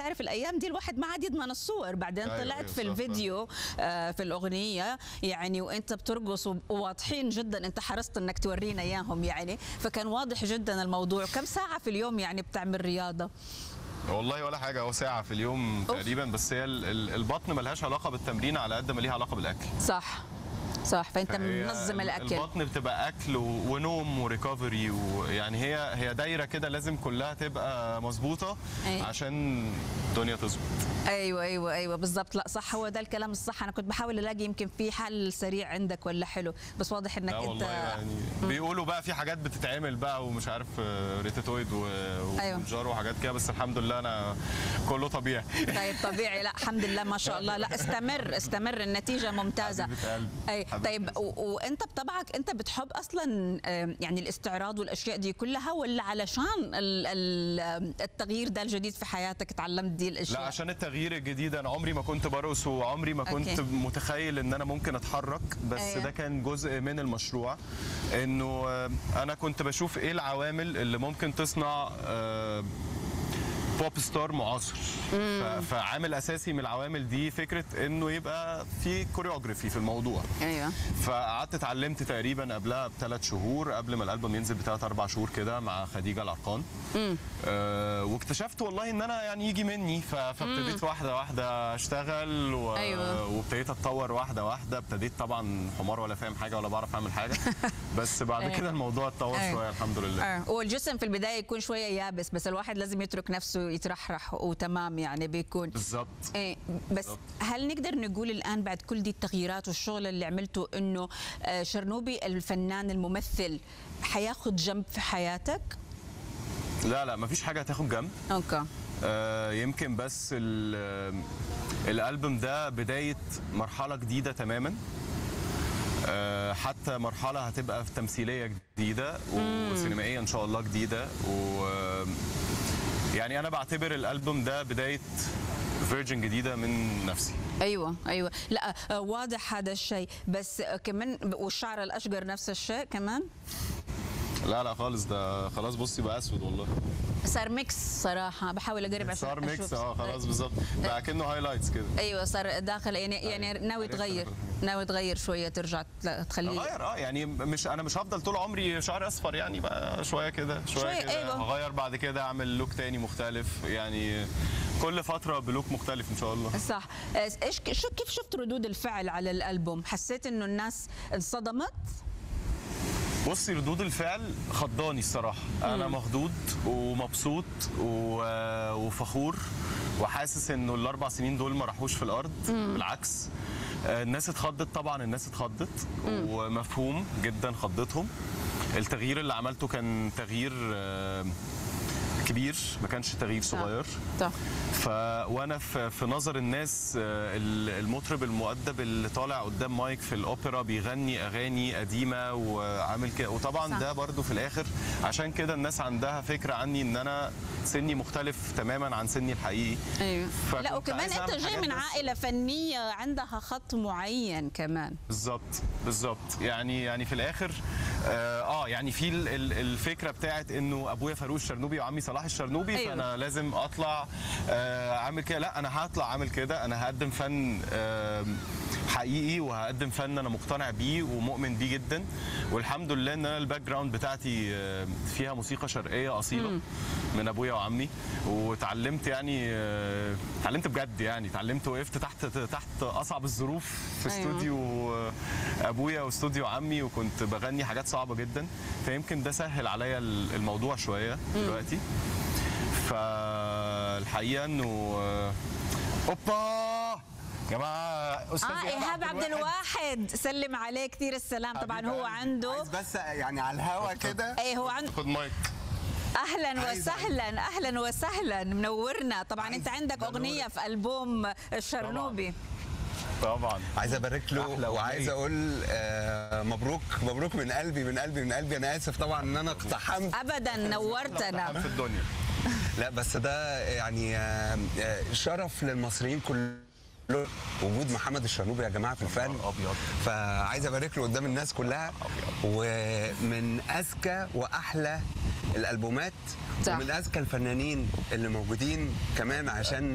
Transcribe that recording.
بتعرف الايام دي الواحد ما عاد يضمن الصور بعدين أيوة، طلعت أيوة، في صح، الفيديو آه في الاغنيه يعني وانت بترقص وواضحين جدا انت حرصت انك تورينا اياهم يعني فكان واضح جدا الموضوع كم ساعه في اليوم يعني بتعمل رياضه والله ولا حاجه هو ساعه في اليوم أوف. تقريبا بس هي ال- ال- البطن ملهاش علاقه بالتمرين على قد ما ليها علاقه بالاكل صح صح فانت فهي منظم ال- الاكل البطن بتبقى اكل و- ونوم وريكفري ويعني هي هي دايره كده لازم كلها تبقى مظبوطه أي. عشان الدنيا تظبط ايوه ايوه ايوه بالضبط لا صح هو ده الكلام الصح انا كنت بحاول الاقي يمكن في حل سريع عندك ولا حلو بس واضح انك لا انت والله يعني بيقولوا بقى في حاجات بتتعمل بقى ومش عارف آه، ريتاتويد و- أيوة. وجار وحاجات كده بس الحمد لله انا كله طبيعي طيب طبيعي لا الحمد لله ما شاء الله لا استمر استمر النتيجه ممتازه حبيبة قلبي. اي حبيبة طيب قلبي. و- وانت بطبعك انت بتحب اصلا آم، يعني الاستعراض والاشياء دي كلها ولا علشان ال- ال- التغيير ده الجديد في حياتك تعلمت دي الاشياء لا عشان التغيير الجديد انا عمري ما كنت برقص وعمري ما كنت أوكي. متخيل ان انا ممكن اتحرك بس أيوة. ده كان جزء من المشروع انه آه، انا كنت بشوف ايه العوامل اللي ممكن تصنع آه، بوب ستار معاصر ف- فعامل اساسي من العوامل دي فكره انه يبقى في كوريوجرافي في الموضوع ايوه فقعدت اتعلمت تقريبا قبلها بثلاث شهور قبل ما الالبوم ينزل بثلاث اربع شهور كده مع خديجه العرقان آه واكتشفت والله ان انا يعني يجي مني ف- فابتديت واحده واحده اشتغل و... أيوة. وابتديت اتطور واحده واحده ابتديت طبعا حمار ولا فاهم حاجه ولا بعرف اعمل حاجه بس بعد أيوة. كده الموضوع اتطور أيوة. شويه الحمد لله آه. والجسم في البدايه يكون شويه يابس بس الواحد لازم يترك نفسه يترحرح وتمام يعني بيكون بالظبط ايه بس بالضبط. هل نقدر نقول الان بعد كل دي التغييرات والشغل اللي عملته انه آه، شرنوبي الفنان الممثل حياخد جنب في حياتك؟ لا لا مفيش حاجه هتاخد جنب اوكي آه، يمكن بس ال- آه، الالبوم ده بدايه مرحله جديده تماما آه، حتى مرحله هتبقى في تمثيليه جديده وسينمائيه ان شاء الله جديده و آه، يعني انا بعتبر الالبوم ده بدايه فيرجن جديده من نفسي ايوه ايوه لا آه، واضح هذا الشيء بس آه، كمان والشعر الاشقر نفس الشيء كمان لا لا خالص ده خلاص بصي بقى اسود والله صار ميكس صراحه بحاول اقرب عشان صار ميكس أشوف. اه خلاص بالظبط بقى كأنه هايلايتس كده ايوه صار داخل يعني يعني أيوة. ناوي عرفت تغير أنا. ناوي تغير شويه ترجع تلا- تخليه اغير اه يعني مش انا مش هفضل طول عمري شعري اصفر يعني بقى شويه كده شويه, شوية، كده أيوة. هغير بعد كده اعمل لوك تاني مختلف يعني كل فتره بلوك مختلف ان شاء الله صح آه، ايش شو كيف شفت ردود الفعل على الالبوم حسيت انه الناس انصدمت بصي ردود الفعل خضاني الصراحه انا مخضوض ومبسوط و- وفخور وحاسس انه الاربع سنين دول ما راحوش في الارض بالعكس آه، الناس اتخضت طبعا الناس اتخضت ومفهوم جدا خضتهم التغيير اللي عملته كان تغيير آه، كبير ما كانش تغيير صغير صح ف وانا في, في نظر الناس آه، ال- المطرب المؤدب اللي طالع قدام مايك في الاوبرا بيغني اغاني قديمه وعامل كده وطبعا صح. ده برضو في الاخر عشان كده الناس عندها فكره عني ان انا سني مختلف تماما عن سني الحقيقي ايوه فكنت لا وكمان عايز انت أعمل جاي حاجات من بس- عائله فنيه عندها خط معين كمان بالظبط بالظبط يعني يعني في الاخر اه, آه يعني في ال- ال- الفكره بتاعت انه ابويا فاروق الشرنوبي وعمي صلاح الشرنوبي أيوة. أيوة. فانا لازم اطلع آه اعمل كده لا انا هطلع اعمل كده انا هقدم فن آه حقيقي وهقدم فن انا مقتنع بيه ومؤمن بيه جدا والحمد لله ان انا الباك جراوند بتاعتي آه، فيها موسيقى شرقيه اصيله من ابويا وعمي وتعلمت يعني آه، اتعلمت بجد يعني اتعلمت وقفت تحت تحت اصعب الظروف في أيوة. استوديو ابويا واستوديو عمي وكنت بغني حاجات صعبه جدا فيمكن ده سهل عليا الموضوع شويه دلوقتي فالحقيقه انه اوبا يا جماعه استاذ اه ايهاب عبد الواحد سلم عليه كثير السلام طبعا هو عنده عايز بس يعني على الهوا كده ايه هو عنده خد مايك اهلا عايز- وسهلا اهلا وسهلا منورنا طبعا عايز- انت عندك ده اغنيه في البوم الشرنوبي طبعا عايز ابارك أحلى له أغنية. وعايز اقول آه مبروك مبروك من قلبي من قلبي من قلبي انا اسف طبعا ان انا اقتحمت ابدا نورتنا في الدنيا لا بس ده يعني آه آه، شرف للمصريين كلهم وجود محمد الشرنوبي يا جماعه في الفن نهار أبيض. فعايز ابارك له قدام الناس كلها ومن اذكى واحلى الالبومات صح. ومن اذكى الفنانين اللي موجودين كمان عشان